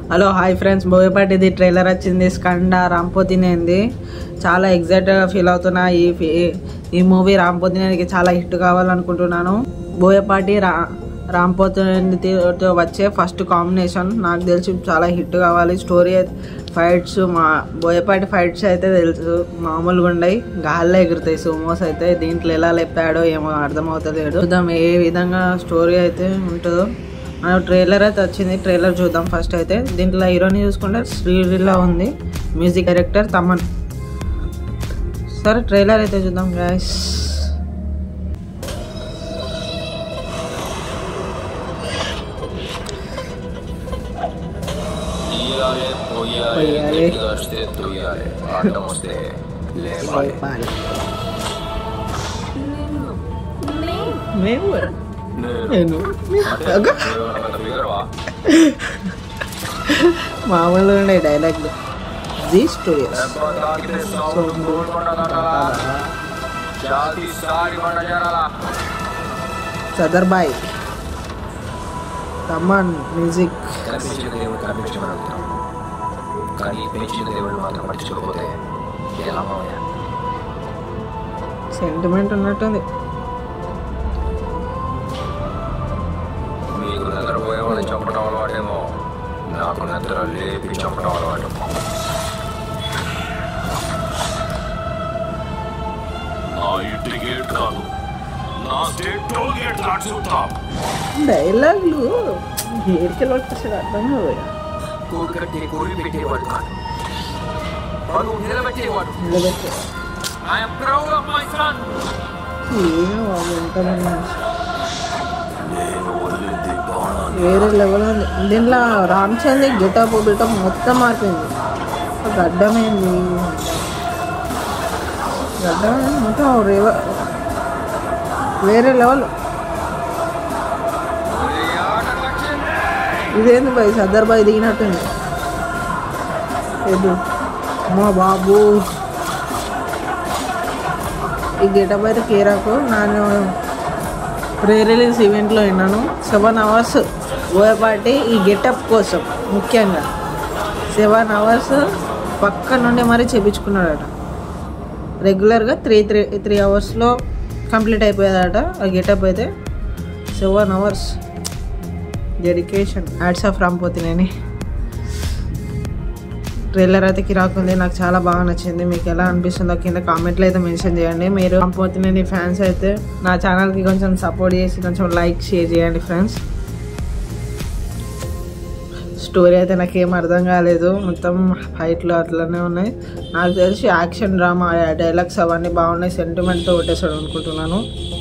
Hello hi friends బోయపాటిది trailer వచ్చింది స్కండ రాంపోతినేంది చాలా ఎగ్జైట్గా ఫీల్ అవుతున్నా ఈ ఫీ- ఈ మూవీ రాంపోతినేనికి చాలా హిట్ కావాలనుకుంటున్నాను బోయపాటి రా రాంపోతినేనితో వచ్చే ఫస్ట్ కాంబినేషన్ నాకు తెలిసి చాలా హిట్ కావాలి స్టోరీ ఫైట్స్ మా బోయపాటి ఫైట్స్ అయితే తెలుసు మామూలుగా ఉండయి గాల్లో ఎగురుతాయి సుమోస్ అయితే దీంట్లో ఎలా లేపాడో ఏమో అర్థమవుతలేడు చూద్దాం ఏ విధంగా స్టోరీ అయితే ఉంటుందో మన ట్రైలర్ అయితే వచ్చింది ట్రైలర్ చూద్దాం ఫస్ట్ అయితే దీంట్లో హీరోని చూసుకుంటే శ్రీలీల ఉంది మ్యూజిక్ డైరెక్టర్ తమన్ సరే ట్రైలర్ అయితే చూద్దాం గాయస్ తీయాలే పోయాలే పోయాలే. గట్టిగా వస్తే తొయ్యాలి ఆటం వస్తే లేవాలి మేము నేను నేను అంటే అగ్గ. నువ్వేమన్నా ఫిగర్వా? మామూలుగా ఉండే డైలాగ్లు జీ స్టూడియోస్ దెబ్బ తాకితే సౌండ్ గోల్కొండ కట్టాలా? జాతి సారి బండ చేరాలా? సదర్ బాయ్ తమన్ మ్యూజిక్ కనిపించిన దేవుడు కనిపించమని అడుగుతాం కానీ పెంచిన దేవుడు మాత్రం పట్టించుకోకపోతే ఎలా మావయ్య సెంటిమెంట్ ఉన్నట్టుంది మీకు నిద్ర పోయేవాడిని చంపడం అలవాటేమో నాకు నిద్ర లేపి చంపడం అలవాటు నా ఇంటి గేట్ కాదు నా స్టేట్ టోల్ గేట్ దాటి చూద్దాం డైలాగ్లు ఏడికి వచ్చేసాడు అర్థం కాదు కోడి కట్టి కోడి పెట్టేవాడు కాదు పరువు నిలబెట్టేవాడు నిలబెట్టి I'm proud of my son ఏమో బాబు ఎంతమంది మనిషి. నేను వదిలింది బాణాన్ని వేరే లెవెల్ ఉంది దీంట్లో రామ్ చంద్ గెటప్ బిటప్ మొత్తం మారిపోయింది గడ్డమైంది గడ్డం మొత్తం రేవ వేరే లెవెల్ ఈ ఆటకు వచ్చింది ఇదేంది బాయ్ సర్దార్ బాయ్ దిగినట్టుంది ఎదు అమ్మా బాబు ఈ గెటప్ అయితే కేరాకు నేను ప్రీ రిలీజ్ ఈవెంట్లో విన్నాను సెవెన్ అవర్స్ పోయేపాటి ఈ గెటప్ కోసం ముఖ్యంగా సెవెన్ అవర్స్ పక్క నుండి మరీ చేపించుకున్నాడట రెగ్యులర్గా త్రీ త్రీ త్రీ అవర్స్లో కంప్లీట్ అయిపోయేదట ఆ గెటప్ అయితే seven hours dedication hats off Rampothineni trailer అయితే కిరాక్ ఉంది నాకు చాలా బాగా నచ్చింది మీకు ఎలా అనిపిస్తుందో కింద కామెంట్లో అయితే మెన్షన్ చేయండి మీరు రాంపోతినేని ఫ్యాన్స్ అయితే నా ఛానల్కి కొంచెం సపోర్ట్ చేసి కొంచెం లైక్ షేర్ చేయండి ఫ్రెండ్స్ స్టోరీ అయితే నాకు ఏం అర్థం కాలేదు మొత్తం ఫైట్లు అట్లనే ఉన్నాయి నాకు తెలిసి యాక్షన్ డ్రామా డైలాగ్స్ అవన్నీ బాగున్నాయి సెంటిమెంట్తో కొట్టేసాడు అనుకుంటున్నాను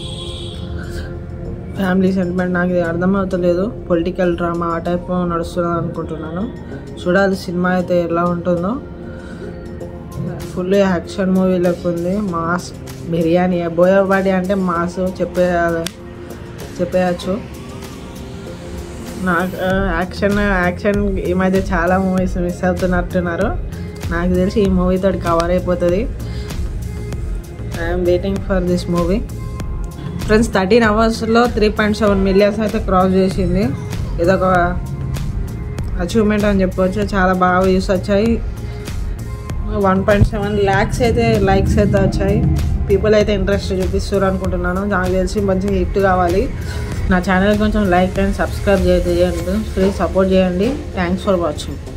ఫ్యామిలీ సెంటిమెంట్ నాకు ఇది అర్థమవుతలేదు పొలిటికల్ డ్రామా ఆ టైప్ నడుస్తుంది అనుకుంటున్నాను చూడాలి సినిమా అయితే ఎలా ఉంటుందో ఫుల్ యాక్షన్ మూవీ లెక్క ఉంది మాస్ బిర్యానీ బోయబాడి అంటే మాస్ చెప్పేయాలి చెప్పేయచ్చు నాకు యాక్షన్ యాక్షన్ ఈ మధ్య చాలా మూవీస్ మిస్ అవుతున్నట్టున్నారు నాకు తెలిసి ఈ మూవీతో కవర్ అయిపోతుంది I'm waiting for this movie friends thirteen అవర్స్లో త్రీ పాయింట్ సెవెన్ మిలియన్స్ అయితే క్రాస్ చేసింది ఇదొక అచీవ్మెంట్ అని చెప్పవచ్చు చాలా బాగా వ్యూస్ వచ్చాయి వన్ పాయింట్ సెవెన్ ల్యాక్స్ అయితే లైక్స్ అయితే వచ్చాయి పీపుల్ అయితే ఇంట్రెస్ట్ చూపిస్తారు అనుకుంటున్నాను నాకు తెలిసి మంచి హిట్ కావాలి నా ఛానల్ కొంచెం లైక్ అండ్ సబ్స్క్రైబ్ చేయండి ప్లీజ్ సపోర్ట్ చేయండి థ్యాంక్స్ ఫర్ వాచింగ్